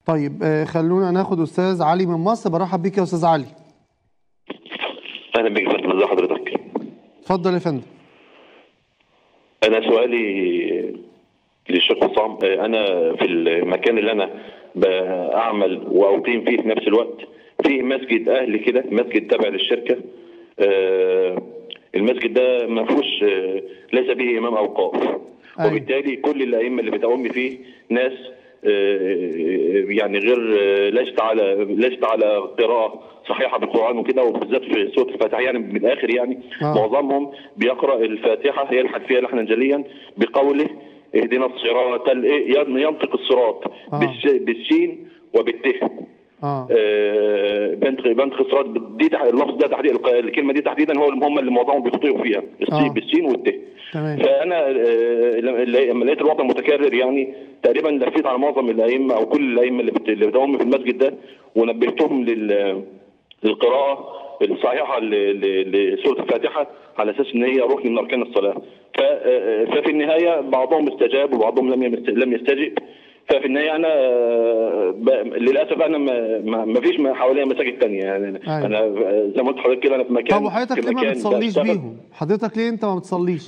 طيب آه، خلونا ناخد استاذ علي من مصر برحب بيك يا استاذ علي اهلا بك يا فندم ازي حضرتك اتفضل يا فندم انا سؤالي للشيخ حسام انا في المكان اللي انا بعمل واقيم فيه في نفس الوقت فيه مسجد اهلي كده مسجد تابع للشركه آه، المسجد ده ما فيهوش آه، ليس به امام اوقاف أيوة. وبالتالي كل الائمه اللي بتقوم فيه ناس آه، يعني غير آه، ليست على ليست على قراءه صحيحه بالقران وكده وبالذات في سوره الفاتحه يعني من الاخر يعني آه. معظمهم بيقرا الفاتحه يلحن فيها لحنا جليا بقوله اهدنا الصراط ال- ينطق الصراط آه. بالش- بالشين وبالته اه آه، بنطق بنطق الصراط دي تح- اللفظ ده تحديد الق- الكلمه دي تحديدا هو هم اللي معظمهم بيخطئوا فيها السين آه. بالسين والته تمام فانا آه، لما لقيت الوضع متكرر يعني تقريبا لفيت على معظم الائمه او كل الائمه اللي بت- اللي بتقوم في المسجد ده ونبهتهم لل للقراءه الصحيحه ل- ل- لسوره الفاتحه على اساس ان هي ركن من اركان الصلاه ف- آه، ففي النهايه بعضهم استجاب وبعضهم لم يمست- لم يستجب ففي النهايه انا آه، ب... للاسف انا ما, ما ما فيش حواليا مساجد تانية يعني أيوة. انا آه، زي ما قلت لحضرتك كده انا في مكان طب وحضرتك في ليه ما مكان بتصليش بشتغل. بيهم حضرتك ليه انت ما بتصليش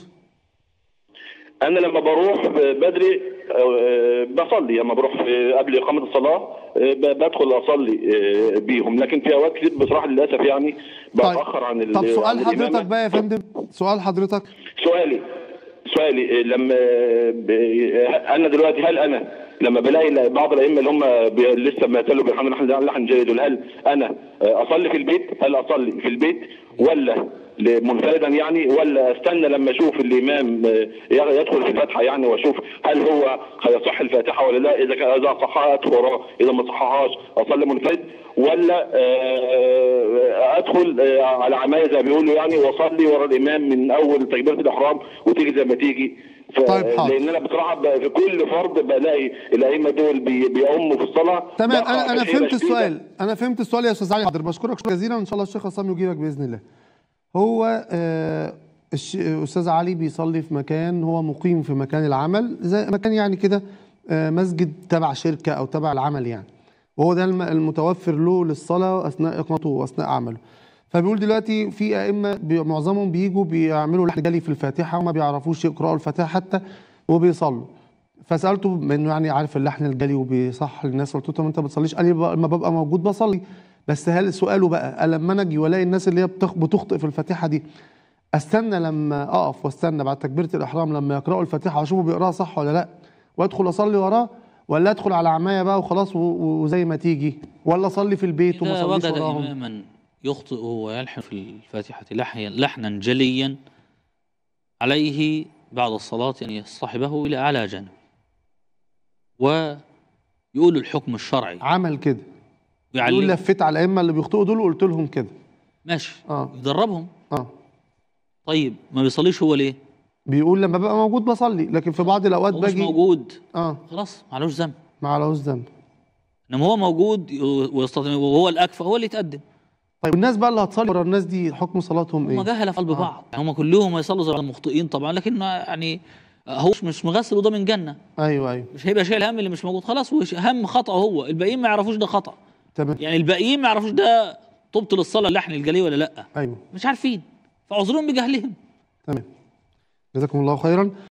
انا لما بروح بدري آه، بصلي لما بروح في- قبل اقامه الصلاه آه، ب- بدخل اصلي آه، بيهم لكن في اوقات كتير بصراحه للاسف يعني بتاخر عن ال- طب عن سؤال الإمامة. حضرتك بقى يا فندم سؤال حضرتك سؤالي سؤالي آه، لما ب- انا دلوقتي هل انا لما بلاقي بعض الائمه اللي هم بي- لسه ما زالوا بيرحموا لحن لحن جيد دول هل انا آه، اصلي في البيت هل اصلي في البيت ولا ل- منفردا يعني ولا استنى لما اشوف الامام آه، يدخل في الفاتحه يعني واشوف هل هو هيصح الفاتحه ولا لا اذا كان اذا صحها ادخل وراه اذا ما صحهاش اصلي منفرد ولا آه، ادخل آه، على عمايه زي ما بيقولوا يعني واصلي ورا الامام من اول تكبيره الاحرام وتيجي زي ما تيجي ف- طيب، حاضر. لان انا بصراحه ب- في كل فرض بلاقي الائمه دول بي- بيقوموا في الصلاه تمام بقع انا انا في حيرة فهمت شديدة. السؤال انا فهمت السؤال يا استاذ علي حاضر بشكرك شكرا جزيلا وان شاء الله الشيخ عصام يجيبك باذن الله هو آه الش- استاذ علي بيصلي في مكان هو مقيم في مكان العمل زي مكان يعني كده آه مسجد تبع شركه او تبع العمل يعني وهو ده الم- المتوفر له للصلاه اثناء اقامته واثناء عمله فبيقول دلوقتي في ائمه بي- معظمهم بيجوا بيعملوا لحن جلي في الفاتحه وما بيعرفوش يقراوا الفاتحه حتى وبيصلوا فسالته بما انه يعني عارف اللحن الجلي وبيصح للناس قلت له طب انت ما بتصليش قال لي بقى- لما ببقى موجود بصلي بس هل سؤاله بقى قال لما انا اجي والاقي الناس اللي هي بتخ- بتخطئ في الفاتحه دي استنى لما اقف واستنى بعد تكبيره الاحرام لما يقراوا الفاتحه واشوفه بيقراها صح ولا لا وادخل اصلي وراه ولا ادخل على عمايه بقى وخلاص و- و- وزي ما تيجي ولا اصلي في البيت وما إذا اصليش وجد وراهم إماما يخطئ ويلحن في الفاتحة لحيا لحنا جليا عليه بعد الصلاة أن يصطحبه إلى أعلى جانب ويقول الحكم الشرعي عمل كده يقول ويعلم لفيت على الائمه اللي بيخطئوا دول وقلت لهم كده ماشي اه يدربهم اه طيب ما بيصليش هو ليه؟ بيقول لما ببقى موجود بصلي لكن في بعض الاوقات هو مش باجي موجود اه خلاص معلوش ذنب ما عليهوش ذنب انما هو موجود ويستطيع وهو الاكفأ هو اللي يتقدم طيب الناس بقى اللي هتصلي ورا الناس دي حكم صلاتهم هم ايه؟ جهله في قلب بعض يعني هم كلهم يصلوا زي المخطئين طبعا لكن يعني هو مش- مش مغسل وده من جنه ايوه ايوه مش هيبقى شايل هم اللي مش موجود خلاص هو هم خطأ هو الباقيين ما يعرفوش ده خطأ تمام يعني الباقيين ما يعرفوش ده تبطل الصلاه اللحن الجلي ولا لا ايوه مش عارفين فعذرهم بجهلهم تمام جزاكم الله خيرا